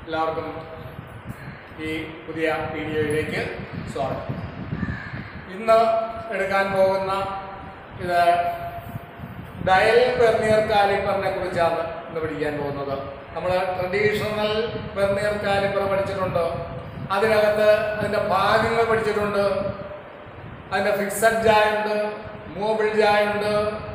എല്ലാവർക്കും ഈ പുതിയ വീഡിയോയിലേക്ക് സ്വാഗതം ഇന്ന് എടുക്കാൻ പോകുന്ന ഇത് ഡയൽ വെർണിയർ കാലിപ്പറിനെ കുറിച്ചാണ് ഇന്ന് പഠിക്കാൻ പോകുന്നത് നമ്മൾ ട്രഡീഷണൽ വെർണിയർ കാലിപ്പർ പഠിച്ചിട്ടുണ്ട് അതിനകത്ത് അതിൻ്റെ ഭാഗങ്ങൾ പഠിച്ചിട്ടുണ്ട് അതിൻ്റെ ഫിക്സഡ് ജായുണ്ട് മൂവബിൾ ജായുണ്ട്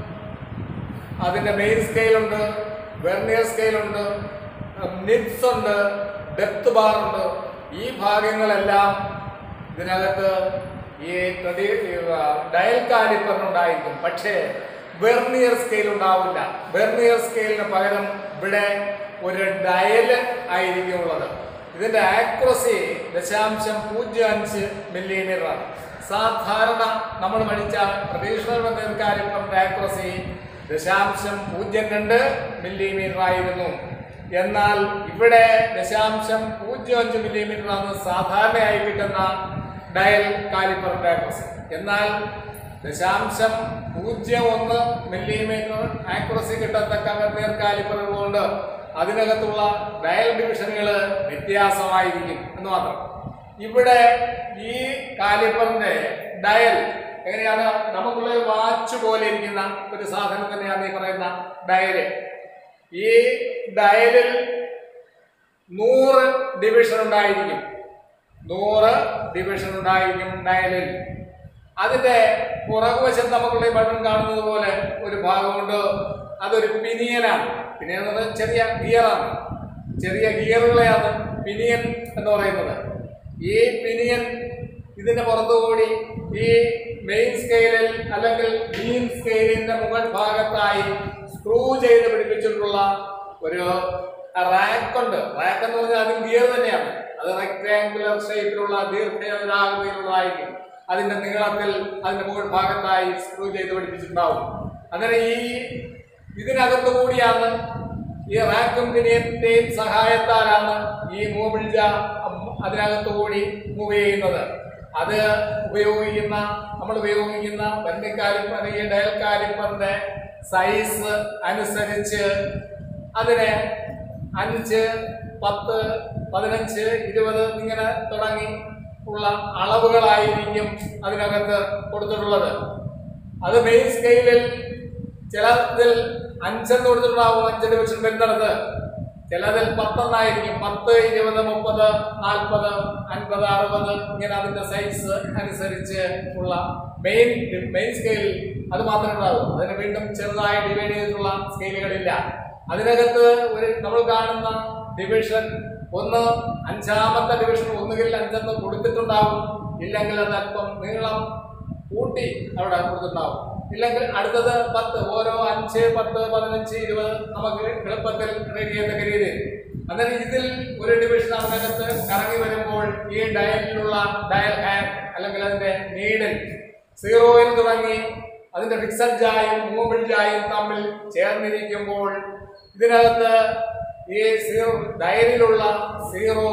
അതിന്റെ മെയിൻ സ്കെയിൽ ഉണ്ട് വെർണിയർ സ്കെയിൽ ഉണ്ട് നിറ്റ്സ് ഉണ്ട് ഡെപ്ത് ബാർ ഉണ്ട് ഈ ഭാഗങ്ങളെല്ലാം ഇതിനകത്ത് ഈ ട്രഡി ഡയൽ കാലിപ്പറിനുണ്ടായിരിക്കും പക്ഷേ വെർണിയർ സ്കെയിൽ ഉണ്ടാവില്ല വെർണിയർ സ്കെയിലിന് പകരം ഇവിടെ ഒരു ഡയൽ ആയിരിക്കും ഉള്ളത് ഇതിന്റെ ആക്യുറസി ദശാംശം പൂജ്യം അഞ്ച് മില്ലിമീറ്റർ ആണ് സാധാരണ നമ്മൾ പഠിച്ച ട്രഡീഷണൽ വെർണിയർ കാലിപ്പറിന്റെ ആക്യുറസി ദശാംശം പൂജ്യം രണ്ട് മില്ലിമീറ്റർ ആയിരുന്നു എന്നാൽ ഇവിടെ ദശാംശം പൂജ്യം അഞ്ച് മില്ലിമീറ്റർ ആണ് സാധാരണയായി കിട്ടുന്ന ഡയൽ കാലിപ്പറിന്റെ ആക്യുറസി എന്നാൽ ദശാംശം പൂജ്യം ഒന്ന് മില്ലിമീറ്റർ ആക്യുറസി കിട്ടത്തക്ക വെർണിയർ കാലിപ്പറുകളുണ്ട് അതിനകത്തുള്ള ഡയൽ ഡിവിഷനുകൾ വ്യത്യാസമായിരിക്കും എന്ന് മാത്രം ഇവിടെ ഈ കാലിപ്പറിന്റെ ഡയൽ എങ്ങനെയാണ് നമുക്കുള്ള ഒരു വാച്ച് പോലെ ഇരിക്കുന്ന ഒരു സാധനം തന്നെയാണ് ഈ പറയുന്ന ഡയല് ഈ ഡയലിൽ നൂറ് ഡിവിഷൻ ഉണ്ടായിരിക്കും നൂറ് ഡിവിഷൻ ഉണ്ടായിരിക്കും ഡയലിൽ അതിന്റെ പുറകുവശം നമുക്കുള്ള ഈ ബട്ടൺ കാണുന്നത് പോലെ ഒരു ഭാഗമുണ്ട് അതൊരു പിനിയനാണ് പിനിയൻ എന്ന് പറഞ്ഞാൽ ചെറിയ ഗിയറാണ് ചെറിയ ഗിയറുകളെയാണ് പിനിയൻ എന്ന് പറയുന്നത് ഈ പിനിയൻ ഇതിന്റെ പുറത്തുകൂടി ഈ മെയിൻ സ്കെയിലിൽ അല്ലെങ്കിൽ ബീം സ്കെയിലിന്റെ മുകൾ ഭാഗത്തായി സ്ക്രൂ ചെയ്ത് പിടിപ്പിച്ചിട്ടുള്ള ഒരു റാക്ക് ഉണ്ട് റാക്ക് എന്ന് പറഞ്ഞാൽ അതും ഗിയർ തന്നെയാണ് അത് റെക്ടാങ്കുലർ ഷേപ്പിലുള്ള ദീർഘചതുരാകൃതിയിലുള്ളതായിരിക്കും അതിന്റെ നീളത്തിൽ അതിന്റെ മുകൾ ഭാഗത്തായി സ്ക്രൂ ചെയ്ത് പിടിപ്പിച്ചിട്ടുണ്ടാവും അങ്ങനെ ഈ ഇതിനകത്തു കൂടിയാണ് ഈ റാക്കും പിനിയന്റെയും സഹായത്താലാണ് ഈ മൂബിൾജ അതിനകത്തു കൂടി മൂവ് ചെയ്യുന്നത് അത് ഉപയോഗിക്കുന്ന നമ്മൾ ഉപയോഗിക്കുന്ന വെണ്ണിക്കാലിപ്പർ ഈ ഡയൽ കാലിപ്പറിന്റെ സൈസ് അനുസരിച്ച് അതിനെ അഞ്ച് പത്ത് പതിനഞ്ച് ഇരുപത് ഇങ്ങനെ തുടങ്ങി ഉള്ള അളവുകളായിരിക്കും അതിനകത്ത് കൊടുത്തിട്ടുള്ളത് അത് മെയിൻ സ്കെയിലിൽ ചിലതിൽ അഞ്ചെന്ന് കൊടുത്തിട്ടുണ്ടാവും അഞ്ച് ഡിവിഷൻ വരുന്നിടത്ത് ചിലതിൽ പത്തൊന്നായിരിക്കും പത്ത് ഇരുപത് മുപ്പത് നാൽപ്പത് അൻപത് അറുപത് ഇങ്ങനെ അതിന്റെ സൈസ് അനുസരിച്ച് ഉള്ള മെയിൻ മെയിൻ സ്കെയിൽ അത് മാത്രമേ ഉണ്ടാവും അതിന് വീണ്ടും ചെറുതായി ഡിവൈഡ് ചെയ്തിട്ടുള്ള സ്കെയിലുകളില്ല അതിനകത്ത് ഒരു നമ്മൾ കാണുന്ന ഡിവിഷൻ ഒന്ന് അഞ്ചാമത്തെ ഡിവിഷൻ ഒന്നുകിൽ അഞ്ചെന്ന് കൊടുത്തിട്ടുണ്ടാവും ഇല്ലെങ്കിൽ അത് അല്പം നീളം കൂട്ടി അവിടെ കൊടുത്തിട്ടുണ്ടാവും ഇല്ലെങ്കിൽ അടുത്തത് പത്ത് ഓരോ അഞ്ച് പത്ത് പതിനഞ്ച് ഇരുപത് നമുക്ക് എളുപ്പത്തിൽ റെഡി ചെയ്യത്തക്ക രീതിയിൽ അന്നേരം ഇതിൽ ഒരു ഡിവിഷൻ അതിനകത്ത് കറങ്ങി വരുമ്പോൾ ഈ ഡയലിലുള്ള ഡയൽ ഹാൻഡ് അല്ലെങ്കിൽ അതിന്റെ നീഡിൽ സീറോയിൽ തുടങ്ങി അതിന്റെ ഫിക്സഡ് ജായും മൂവബിൾ ജായും തമ്മിൽ ചേർന്നിരിക്കുമ്പോൾ ഇതിനകത്ത് ഈ സീറോ ഡയലിലുള്ള സീറോ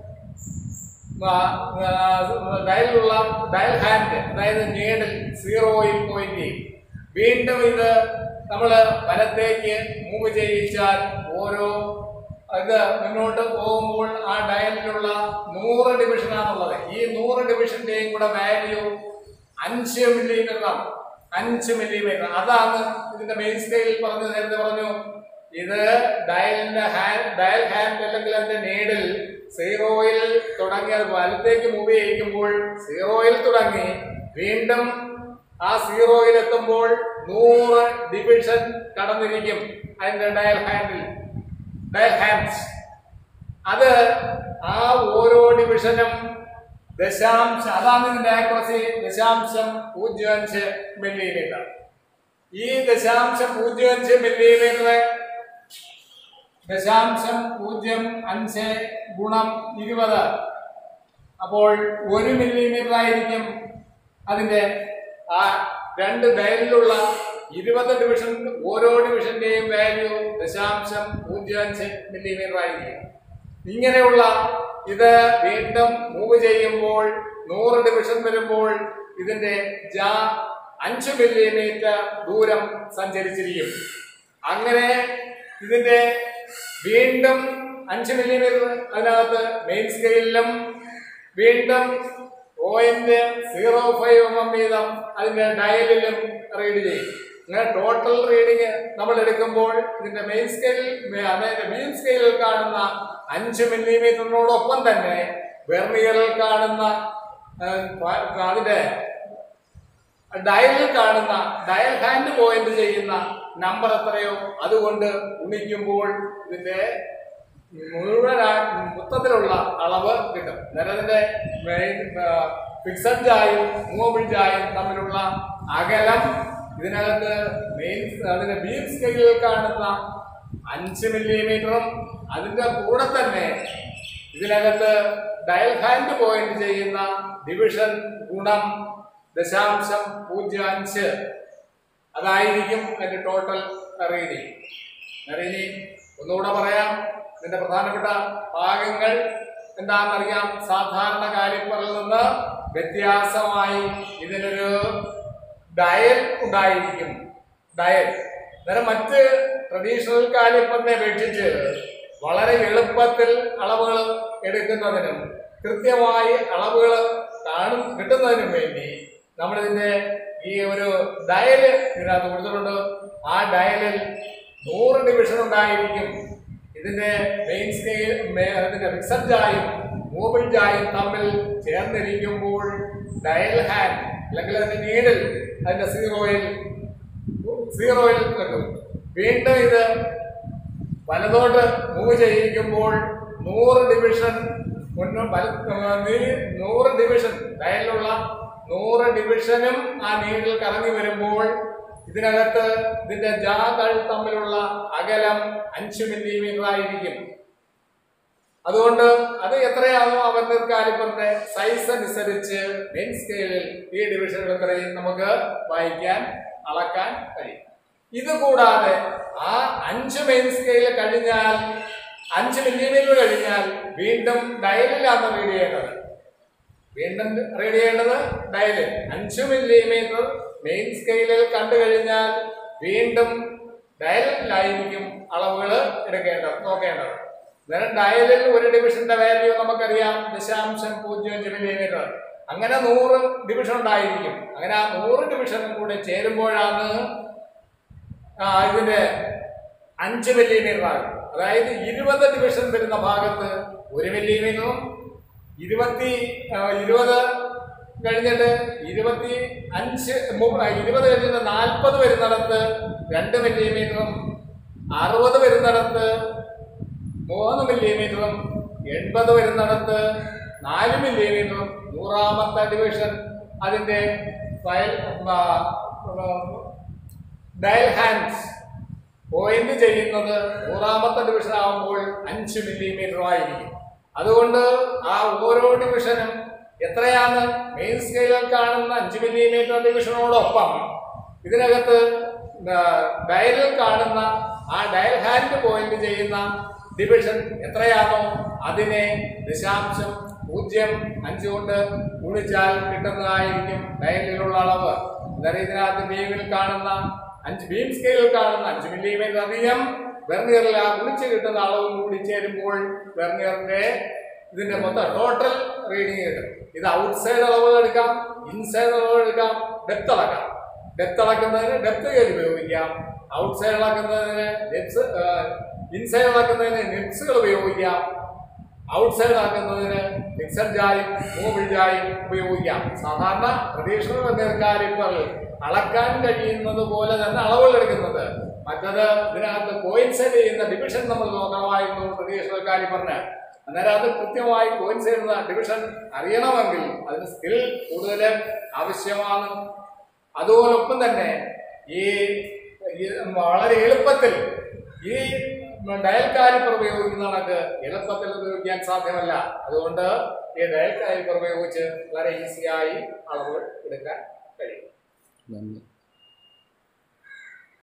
ഡയലിലുള്ള ഡയൽ ഹാൻഡ് അതായത് നീഡിൽ സീറോയിൽ പോയിന്റ് ചെയ്യും വീണ്ടും ഇത് നമ്മൾ വലത്തേക്ക് മൂവ് ചെയ്യിച്ചാൽ ഓരോ ഇത് മുന്നോട്ട് പോകുമ്പോൾ ആ ഡയലിലുള്ള നൂറ് ഡിവിഷനാണുള്ളത് ഈ നൂറ് ഡിവിഷന്റെയും കൂടെ വാല്യൂ അഞ്ച് മില്ലിമീറ്റർ ആണ് അഞ്ച് മില്ലിമീറ്റർ അതാണ് ഇതിന്റെ മെയിൻ സ്കെയിലിൽ പറഞ്ഞു നേരത്തെ പറഞ്ഞു ഇത് ഡയലിന്റെ ഹാൻഡ് ഡയൽ ഹാൻഡ് അല്ലെങ്കിൽ അതിന്റെ നീഡിൽ സീറോയിൽ തുടങ്ങി അത് വലത്തേക്ക് മൂവ് ചെയ്യിക്കുമ്പോൾ സീറോയിൽ തുടങ്ങി വീണ്ടും ആ സീറോയിൽ എത്തുമ്പോൾ നൂറ് ഡിവിഷൻ കടന്നിരിക്കും അതിന്റെ ഡയൽ ഹാൻഡിൽ ഡയൽ ഹാൻഡ്സ് അത് ആ ഓരോ ഡിവിഷനും ദശാംശം അതാണ് ഇതിന്റെ ആക്യുറസി ദശാംശം പൂജ്യം അഞ്ച് മില്ലിമീറ്റർ ഈ ദശാംശം പൂജ്യം അഞ്ച് മില്ലിമീറ്റർ ദശാംശം പൂജ്യം അഞ്ച് ഗുണം ഇരുപത് അപ്പോൾ ഒരു മില്ലിമീറ്റർ ആയിരിക്കും അതിന്റെ ആ രണ്ട് ഡയലിലുള്ള ഇരുപത് ഡിവിഷൻ ഓരോ ഡിവിഷന്റെയും വാല്യൂ ദശാംശം പൂജ്യം അഞ്ച് മില്ലിമീറ്റർ ആയിരിക്കും ഇങ്ങനെയുള്ള ഇത് വീണ്ടും മൂവ് ചെയ്യുമ്പോൾ നൂറ് ഡിവിഷൻ വരുമ്പോൾ ഇതിന്റെ ജാ അഞ്ച് മില്ലിമീറ്റർ ദൂരം സഞ്ചരിച്ചിരിക്കും അങ്ങനെ ഇതിന്റെ വീണ്ടും അഞ്ച് മില്ലിമീറ്റർ അതിനകത്ത് മെയിൻ സ്കെയിലിലും വീണ്ടും point zero five M M വീതം അതിന്റെ ഡയലിലും റീഡ് ചെയ്യും അങ്ങനെ ടോട്ടൽ റീഡിങ് നമ്മൾ എടുക്കുമ്പോൾ ഇതിന്റെ മെയിൻ സ്കെയിൽ അതായത് മെയിൻ സ്കെയിലിൽ കാണുന്ന അഞ്ച് മില്ലിമീറ്ററിനോടൊപ്പം തന്നെ വെർണിയറിൽ കാണുന്ന ആ, പ- അതിന്റെ ഡയലിൽ കാണുന്ന ഡയൽ ഹാൻഡ് പോയിന്റ് ചെയ്യുന്ന നമ്പർ എത്രയോ അതുകൊണ്ട് ഗുണിക്കുമ്പോൾ ഇതിന്റെ മുഴുവൻ ആ- മൊത്തത്തിലുള്ള അളവ് കിട്ടും നിലവിന്റെ മെയിൻ ഫിക്സഡ് ജായും മൂവബിൾ ജായും തമ്മിലുള്ള അകലം ഇതിനകത്ത് മെയിൻ അതിന്റെ ബീം സ്കെയിലിൽ കാണുന്ന അഞ്ച് മില്ലിമീറ്ററും അതിന്റെ കൂടെ തന്നെ ഇതിനകത്ത് ഡയൽ ഹാൻഡ് പോയിന്റ് ചെയ്യുന്ന ഡിവിഷൻ ഗുണം ദശാംശം പൂജ്യം അഞ്ച് അതായിരിക്കും അതിന്റെ ടോട്ടൽ റീഡിങ് ഇനി ഒന്നുകൂടെ പറയാം ഇതിന്റെ പ്രധാനപ്പെട്ട ഭാഗങ്ങൾ എന്താണെന്നറിയാം സാധാരണ കാലിപ്പറിൽ നിന്ന് വ്യത്യാസമായി ഇതിനൊരു ഡയൽ ഉണ്ടായിരിക്കും ഡയൽ അന്നേരം മറ്റ് ട്രഡീഷണൽ കാലിപ്പറിനെ അപേക്ഷിച്ച് വളരെ എളുപ്പത്തിൽ അളവുകൾ എടുക്കുന്നതിനും കൃത്യമായി അളവുകൾ കാണും കിട്ടുന്നതിനും വേണ്ടി നമ്മളിതിന്റെ ഈ ഒരു ഡയല് ഇതിനകത്ത് കൊടുത്തിട്ടുണ്ട് ആ ഡയലിൽ നൂറ് ഡിവിഷൻ ഉണ്ടായിരിക്കും ഇതിന്റെ മെയിൻ സ്കെയിൽ അതിന്റെ ഫിക്സഡ് ജായും മൂവബിൾ ജായും തമ്മിൽ ചേർന്നിരിക്കുമ്പോൾ ഡയൽ ഹാൻഡ് അല്ലെങ്കിൽ അതിന്റെ നീഡിൽ അതിന്റെ സീറോയിൽ സീറോയിൽ കിട്ടും വീണ്ടും ഇത് വലതോട്ട് മൂവ് ചെയ്യിക്കുമ്പോൾ നൂറ് ഡിവിഷൻ മുന്നോ വല ആ, നീ- നൂറ് ഡിവിഷൻ ഡയലിലുള്ള നൂറ് ഡിവിഷനും ആ നീഡിൽ കറങ്ങി വരുമ്പോൾ ഇതിനകത്ത് ഇതിന്റെ ജാകൾ തമ്മിലുള്ള അകലം അഞ്ച് മില്ലിമീറ്റർ ആയിരിക്കും അതുകൊണ്ട് അത് എത്രയാണോ അവന്റെ കാലിപ്പറിന്റെ സൈസ് അനുസരിച്ച് മെയിൻ സ്കെയിലിൽ ഈ ഡിവിഷനുകൾ എത്രയും നമുക്ക് വായിക്കാൻ അളക്കാൻ കഴിയും ഇത് കൂടാതെ ആ അഞ്ച് മെയിൻ സ്കെയിൽ കഴിഞ്ഞാൽ അഞ്ച് മില്ലിമീറ്റർ കഴിഞ്ഞാൽ വീണ്ടും ഡയലിലാണ് റീഡ് ചെയ്യേണ്ടത് വീണ്ടും റീഡ് ചെയ്യേണ്ടത് ഡയല് അഞ്ച് മില്ലിമീറ്റർ മെയിൻ സ്കെയിലിൽ കണ്ടു കഴിഞ്ഞാൽ വീണ്ടും ഡയലിലായിരിക്കും അളവുകൾ എടുക്കേണ്ടത് നോക്കേണ്ടത് അന്നേരം ഡയലിൽ ഒരു ഡിവിഷന്റെ വാല്യൂ നമുക്കറിയാം ദശാംശം പൂജ്യം അഞ്ച് മില്ലിമീറ്റർ അങ്ങനെ നൂറ് ഡിവിഷൻ ഉണ്ടായിരിക്കും അങ്ങനെ ആ നൂറ് ഡിവിഷനും കൂടെ ചേരുമ്പോഴാണ് ആ, ഇതിന്റെ അഞ്ച് മില്ലിമീറ്റർ ആകും അതായത് ഇരുപത് ഡിവിഷൻ വരുന്ന ഭാഗത്ത് ഒരു മില്ലിമീറ്ററും ഇരുപത്തി ആ, ഇരുപത് കഴിഞ്ഞിട്ട് ഇരുപത്തി അഞ്ച് മു- ആ, ഇരുപത് കഴിഞ്ഞിട്ട് നാൽപ്പത് വരുന്നിടത്ത് രണ്ട് മില്ലിമീറ്ററും അറുപത് വരുന്നിടത്ത് മൂന്ന് മില്ലിമീറ്ററും എൺപത് വരുന്നിടത്ത് നാല് മില്ലിമീറ്ററും നൂറാമത്തെ ഡിവിഷൻ അതിന്റെ ഫയൽ ആ, ആ, ഡയൽ ഹാൻഡ്സ് പോയിന്റ് ചെയ്യുന്നത് നൂറാമത്തെ ഡിവിഷൻ ആകുമ്പോൾ അഞ്ച് മില്ലിമീറ്റർ ആയിരിക്കും അതുകൊണ്ട് ആ ഓരോ ഡിവിഷനും എത്രയാണ് മെയിൻ സ്കെയിലിൽ കാണുന്ന അഞ്ച് മില്ലിമീറ്റർ ഡിവിഷനോടൊപ്പം ഇതിനകത്ത് ആ, ഡയലിൽ കാണുന്ന ആ ഡയൽ ഹാൻഡ് പോയിന്റ് ചെയ്യുന്ന ഡിവിഷൻ എത്രയാണോ അതിനെ ദശാംശം പൂജ്യം അഞ്ച് കൊണ്ട് ഗുണിച്ചാൽ കിട്ടുന്നതായിരിക്കും ഡയലിലുള്ള അളവ് അന്നേരം ഇതിനകത്ത് ബീമിൽ കാണുന്ന അഞ്ച് ബീം സ്കെയിലിൽ കാണുന്ന അഞ്ച് മില്ലിമീറ്റർ അധികം വെർണിയറിൽ ആ ഗുണിച്ച് കിട്ടുന്ന അളവും കൂടി ചേരുമ്പോൾ വെർണിയറിന്റെ ഇതിന്റെ മൊത്തം ടോട്ടൽ റീഡിങ് കിട്ടും ഇത് ഔട്ട്സൈഡ് അളവുകൾ എടുക്കാം ഇൻസൈഡ് അളവുകൾ എടുക്കാം ഡെപ്ത് അളക്കാം ഡെപ്ത് അളക്കുന്നതിന് ഡെപ്ത് ഗേജ് ഉപയോഗിക്കാം ഔട്ട്സൈഡ് അളക്കുന്നതിന് ഡെപ്സ് ഇൻസൈഡ് അളക്കുന്നതിന് നെറ്റ്സുകൾ ഉപയോഗിക്കാം ഔട്ട്സൈഡ് ആക്കുന്നതിന് മിക്സഡ് ജായും മൂബിൾ ജായും ഉപയോഗിക്കാം സാധാരണ ട്രഡീഷണൽ വെണ്ണീർക്കാരിപ്പൽ അളക്കാൻ കഴിയുന്നത് പോലെ തന്നെ അളവുകൾ എടുക്കുന്നത് മറ്റത് ഇതിനകത്ത് കോയിൻസൈഡ് ചെയ്യുന്ന ഡിവിഷൻ നമ്മൾ നോക്കണമായിരുന്നു ട്രഡീഷണൽ കാലിപ്പറിന് അന്നേരം അത് കൃത്യമായി കോയിൻസൈഡ് ചെയ്യുന്ന ഡിവിഷൻ അറിയണമെങ്കിൽ അതിന് സ്കിൽ കൂടുതൽ ആവശ്യമാണ് അതോടൊപ്പം തന്നെ ഈ ഈ വളരെ എളുപ്പത്തിൽ ഈ ഡയൽ കാലിപ്പർ ഉപയോഗിക്കുന്ന കണക്ക് എളുപ്പത്തിൽ ഉപയോഗിക്കാൻ സാധ്യമല്ല അതുകൊണ്ട് ഈ ഡയൽ കാലിപ്പർ ഉപയോഗിച്ച് വളരെ ഈസിയായി അളവ് എടുക്കാൻ കഴിയും നന്ദി